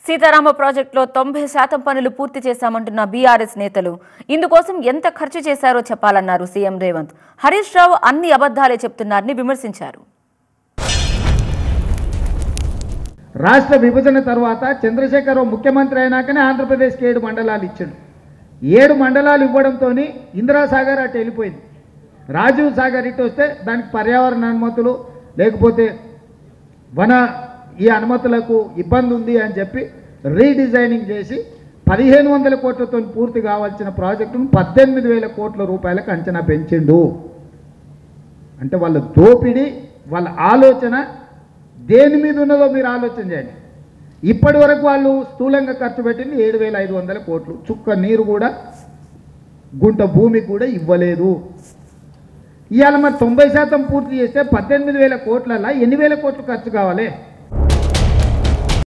సీతారామ ప్రాజెక్టులో తొంభై శాతం పనులు పూర్తి చేశామంటున్న బీఆర్ఎస్ నేతలు ఇందుకోసం ఎంత ఖర్చు చేశారో చెప్పాలన్నారు సీఎం రేవంత్ హరీష్ రావు అన్ని అబద్ధాలే చెప్తున్నారని విమర్శించారు రాష్ట్ర విభజన తర్వాత చంద్రశేఖరరావు ముఖ్యమంత్రి అయినాకనే ఆంధ్రప్రదేశ్కి ఏడు మండలాలు ఇచ్చాడు ఏడు మండలాలు ఇవ్వడంతో ఇందిరాసాగర్ అటు వెళ్ళిపోయింది రాజీవ్ సాగర్ ఇటు వస్తే దానికి పర్యావరణ అనుమతులు లేకపోతే వన ఈ అనుమతులకు ఇబ్బంది ఉంది అని చెప్పి రీడిజైనింగ్ చేసి పదిహేను వందల కోట్లతో పూర్తి కావాల్సిన ప్రాజెక్టును పద్దెనిమిది వేల కోట్ల రూపాయలకు అంచనా పెంచిండు అంటే వాళ్ళ దోపిడీ వాళ్ళ ఆలోచన దేని మీద ఉన్నదో మీరు ఆలోచన చేయండి ఇప్పటి వరకు వాళ్ళు స్థూలంగా ఖర్చు పెట్టింది ఏడు వేల ఐదు వందల కోట్లు చుక్క నీరు కూడా గుంట భూమి కూడా ఇవ్వలేదు ఇవాళ మరి తొంభై శాతం పూర్తి చేస్తే పద్దెనిమిది వేల కోట్లల్లో ఎన్ని వేల కోట్లు ఖర్చు కావాలి